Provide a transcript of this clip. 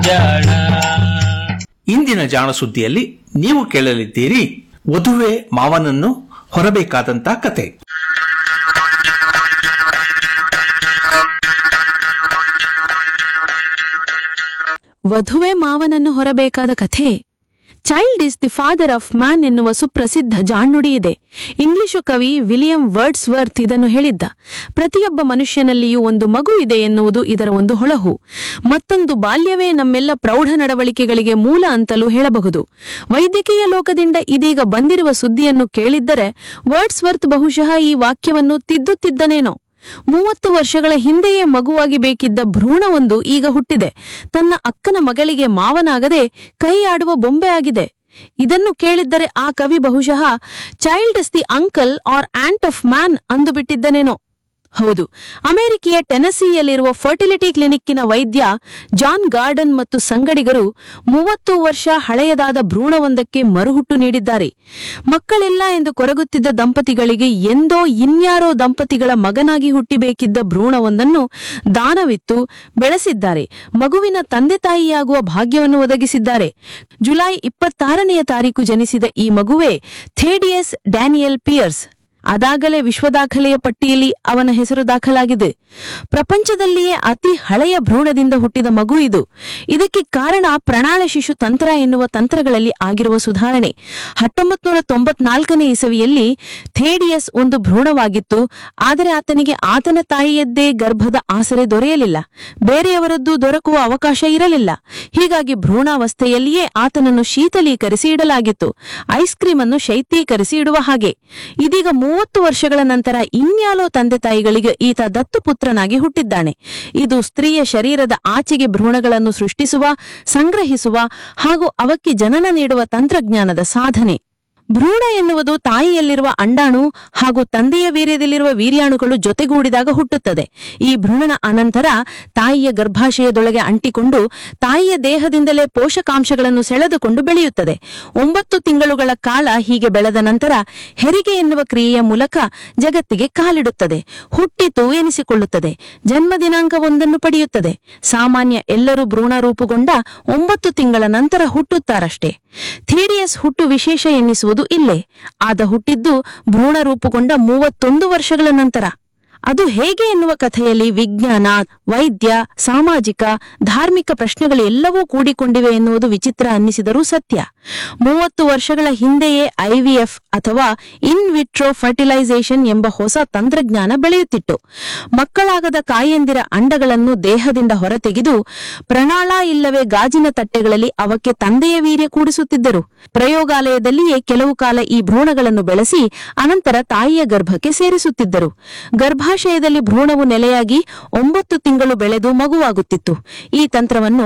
ಜಾಣ ಇಂದಿನ ಜಾಣ ಸುದ್ದಿಯಲ್ಲಿ ನೀವು ಕೇಳಲಿದ್ದೀರಿ ವಧುವೆ ಮಾವನನ್ನು ಹೊರಬೇಕಾದಂತ ಕತೆ ವಧುವೆ ಮಾವನನ್ನು ಹೊರಬೇಕಾದ ಕಥೆ child is the father of man ಎನ್ನುವ ಸುಪ್ರಸಿದ್ಧ ಜಾಣ್ನುಡಿ ಇದೆ ಇಂಗ್ಲಿಷು ಕವಿ ವಿಲಿಯಂ ವರ್ಡ್ಸ್ ವರ್ತ್ ಇದನ್ನು ಹೇಳಿದ್ದ ಪ್ರತಿಯೊಬ್ಬ ಮನುಷ್ಯನಲ್ಲಿಯೂ ಒಂದು ಮಗು ಇದೆ ಎನ್ನುವುದು ಇದರ ಒಂದು ಹೊಳಹು ಮತ್ತೊಂದು ಬಾಲ್ಯವೇ ನಮ್ಮೆಲ್ಲ ಪ್ರೌಢ ನಡವಳಿಕೆಗಳಿಗೆ ಮೂಲ ಅಂತಲೂ ಹೇಳಬಹುದು ವೈದ್ಯಕೀಯ ಲೋಕದಿಂದ ಇದೀಗ ಬಂದಿರುವ ಸುದ್ದಿಯನ್ನು ಕೇಳಿದ್ದರೆ ವರ್ಡ್ಸ್ ವರ್ತ್ ಬಹುಶಃ ಈ ವಾಕ್ಯವನ್ನು ತಿದ್ದುತ್ತಿದ್ದನೇನೋ ಮೂವತ್ತು ವರ್ಷಗಳ ಹಿಂದೆಯೇ ಮಗುವಾಗಿ ಬೇಕಿದ್ದ ಭ್ರೂಣವೊಂದು ಈಗ ಹುಟ್ಟಿದೆ ತನ್ನ ಅಕ್ಕನ ಮಗಳಿಗೆ ಮಾವನಾಗದೆ ಕೈ ಆಡುವ ಬೊಂಬೆ ಆಗಿದೆ ಇದನ್ನು ಕೇಳಿದ್ದರೆ ಆ ಕವಿ ಬಹುಶಃ child is the uncle or aunt of man ಅಂದು ಬಿಟ್ಟಿದ್ದನೇನೋ ಹೌದು ಅಮೆರಿಕೆಯ ಟೆನಸಿಯಲ್ಲಿರುವ ಫರ್ಟಿಲಿಟಿ ಕ್ಲಿನಿಕ್ಕಿನ ವೈದ್ಯ ಜಾನ್ ಗಾರ್ಡನ್ ಮತ್ತು ಸಂಗಡಿಗರು ಮೂವತ್ತು ವರ್ಷ ಹಳೆಯದಾದ ಭ್ರೂಣವೊಂದಕ್ಕೆ ಮರುಹುಟ್ಟು ನೀಡಿದ್ದಾರೆ ಮಕ್ಕಳಿಲ್ಲ ಎಂದು ಕೊರಗುತ್ತಿದ್ದ ದಂಪತಿಗಳಿಗೆ ಎಂದೋ ಇನ್ಯಾರೋ ದಂಪತಿಗಳ ಮಗನಾಗಿ ಹುಟ್ಟಿಬೇಕಿದ್ದ ಭ್ರೂಣವೊಂದನ್ನು ದಾನವಿತ್ತು ಬೆಳೆಸಿದ್ದಾರೆ ಮಗುವಿನ ತಂದೆ ತಾಯಿಯಾಗುವ ಭಾಗ್ಯವನ್ನು ಒದಗಿಸಿದ್ದಾರೆ ಜುಲೈ ಇಪ್ಪತ್ತಾರನೆಯ ತಾರೀಕು ಜನಿಸಿದ ಈ ಮಗುವೆ ಥೇಡಿಯಸ್ ಡ್ಯಾನಿಯಲ್ ಪಿಯರ್ಸ್ ಅದಾಗಲೇ ವಿಶ್ವ ದಾಖಲೆಯ ಪಟ್ಟಿಯಲ್ಲಿ ಅವನ ಹೆಸರು ದಾಖಲಾಗಿದೆ ಪ್ರಪಂಚದಲ್ಲಿಯೇ ಅತಿ ಹಳೆಯ ಭ್ರೂಣದಿಂದ ಹುಟ್ಟಿದ ಮಗು ಇದು ಇದಕ್ಕೆ ಕಾರಣ ಪ್ರಣಾಳ ಶಿಶು ತಂತ್ರ ಎನ್ನುವ ತಂತ್ರಗಳಲ್ಲಿ ಆಗಿರುವ ಸುಧಾರಣೆ ಹತ್ತೊಂಬತ್ತು ನೂರ ತೊಂಬತ್ನಾಲ್ಕನೇ ಇಸವಿಯಲ್ಲಿ ಥೇಡಿಯಸ್ ಒಂದು ಭ್ರೂಣವಾಗಿತ್ತು ಆದರೆ ಆತನಿಗೆ ಆತನ ತಾಯಿಯದ್ದೇ ಗರ್ಭದ ಆಸರೆ ದೊರೆಯಲಿಲ್ಲ ಬೇರೆಯವರದ್ದು ದೊರಕುವ ಅವಕಾಶ ಇರಲಿಲ್ಲ ಹೀಗಾಗಿ ಭ್ರೂಣಾವಸ್ಥೆಯಲ್ಲಿಯೇ ಆತನನ್ನು ಶೀತಲೀಕರಿಸಿ ಇಡಲಾಗಿತ್ತು ಐಸ್ ಕ್ರೀಮ್ ಅನ್ನು ಶೈತ್ಯೀಕರಿಸಿ ಇಡುವ ಹಾಗೆ ಇದೀಗ ಮೂವತ್ತು ವರ್ಷಗಳ ನಂತರ ಇನ್ಯಾಲೋ ತಂದೆ ತಾಯಿಗಳಿಗೆ ಈತ ದತ್ತುಪುತ್ರನಾಗಿ ಹುಟ್ಟಿದ್ದಾನೆ ಇದು ಸ್ತ್ರೀಯ ಶರೀರದ ಆಚೆಗೆ ಭ್ರೂಣಗಳನ್ನು ಸೃಷ್ಟಿಸುವ ಸಂಗ್ರಹಿಸುವ ಹಾಗೂ ಅವಕ್ಕೆ ಜನನ ನೀಡುವ ತಂತ್ರಜ್ಞಾನದ ಸಾಧನೆ ಭ್ರೂಣ ಎನ್ನುವುದು ತಾಯಿಯಲ್ಲಿರುವ ಅಂಡಾಣು ಹಾಗೂ ತಂದೆಯ ವೀರ್ಯದಲ್ಲಿರುವ ವೀರ್ಯಾಣುಗಳು ಜೊತೆಗೂಡಿದಾಗ ಹುಟ್ಟುತ್ತದೆ ಈ ಭ್ರೂಣನ ಅನಂತರ ತಾಯಿಯ ಗರ್ಭಾಶಯದೊಳಗೆ ಅಂಟಿಕೊಂಡು ತಾಯಿಯ ದೇಹದಿಂದಲೇ ಪೋಷಕಾಂಶಗಳನ್ನು ಸೆಳೆದುಕೊಂಡು ಬೆಳೆಯುತ್ತದೆ ಒಂಬತ್ತು ತಿಂಗಳುಗಳ ಕಾಲ ಹೀಗೆ ಬೆಳೆದ ನಂತರ ಹೆರಿಗೆ ಎನ್ನುವ ಕ್ರಿಯೆಯ ಮೂಲಕ ಜಗತ್ತಿಗೆ ಕಾಲಿಡುತ್ತದೆ ಹುಟ್ಟಿತು ಎನಿಸಿಕೊಳ್ಳುತ್ತದೆ ಜನ್ಮ ದಿನಾಂಕವೊಂದನ್ನು ಪಡೆಯುತ್ತದೆ ಸಾಮಾನ್ಯ ಎಲ್ಲರೂ ಭ್ರೂಣ ರೂಪುಗೊಂಡ ಒಂಬತ್ತು ತಿಂಗಳ ನಂತರ ಹುಟ್ಟುತ್ತಾರಷ್ಟೇ ಥೇಡಿಯಸ್ ಹುಟ್ಟು ವಿಶೇಷ ಎನ್ನಿಸುವುದು ಇಲ್ಲೇ ಆದ ಹುಟ್ಟಿದ್ದು ಭ್ರೂಣ ರೂಪುಗೊಂಡ ಮೂವತ್ತೊಂದು ವರ್ಷಗಳ ನಂತರ ಅದು ಹೇಗೆ ಎನ್ನುವ ಕಥೆಯಲ್ಲಿ ವಿಜ್ಞಾನ ವೈದ್ಯ ಸಾಮಾಜಿಕ ಧಾರ್ಮಿಕ ಪ್ರಶ್ನೆಗಳು ಎಲ್ಲವೂ ಕೂಡಿಕೊಂಡಿವೆ ಎನ್ನುವುದು ವಿಚಿತ್ರ ಅನ್ನಿಸಿದರೂ ಸತ್ಯ ಮೂವತ್ತು ವರ್ಷಗಳ ಹಿಂದೆಯೇ ಐವಿಎಫ್ ಅಥವಾ ಇನ್ ವಿಟ್ರೋ ಫರ್ಟಿಲೈಸೇಷನ್ ಎಂಬ ಹೊಸ ತಂತ್ರಜ್ಞಾನ ಬೆಳೆಯುತ್ತಿತ್ತು ಮಕ್ಕಳಾಗದ ಕಾಯಂದಿರ ಅಂಡಗಳನ್ನು ದೇಹದಿಂದ ಹೊರತೆಗೆದು ಪ್ರಣಾಳ ಇಲ್ಲವೇ ಗಾಜಿನ ತಟ್ಟೆಗಳಲ್ಲಿ ಅವಕ್ಕೆ ತಂದೆಯ ವೀರ್ಯ ಕೂಡಿಸುತ್ತಿದ್ದರು ಪ್ರಯೋಗಾಲಯದಲ್ಲಿಯೇ ಕೆಲವು ಕಾಲ ಈ ಭ್ರೂಣಗಳನ್ನು ಬೆಳೆಸಿ ಅನಂತರ ತಾಯಿಯ ಗರ್ಭಕ್ಕೆ ಸೇರಿಸುತ್ತಿದ್ದರು ಗರ್ಭಾಶಯದಲ್ಲಿ ಭ್ರೂಣವು ನೆಲೆಯಾಗಿ ಒಂಬತ್ತು ತಿಂಗಳು ಬೆಳೆದು ಮಗುವಾಗುತ್ತಿತ್ತು ಈ ತಂತ್ರವನ್ನು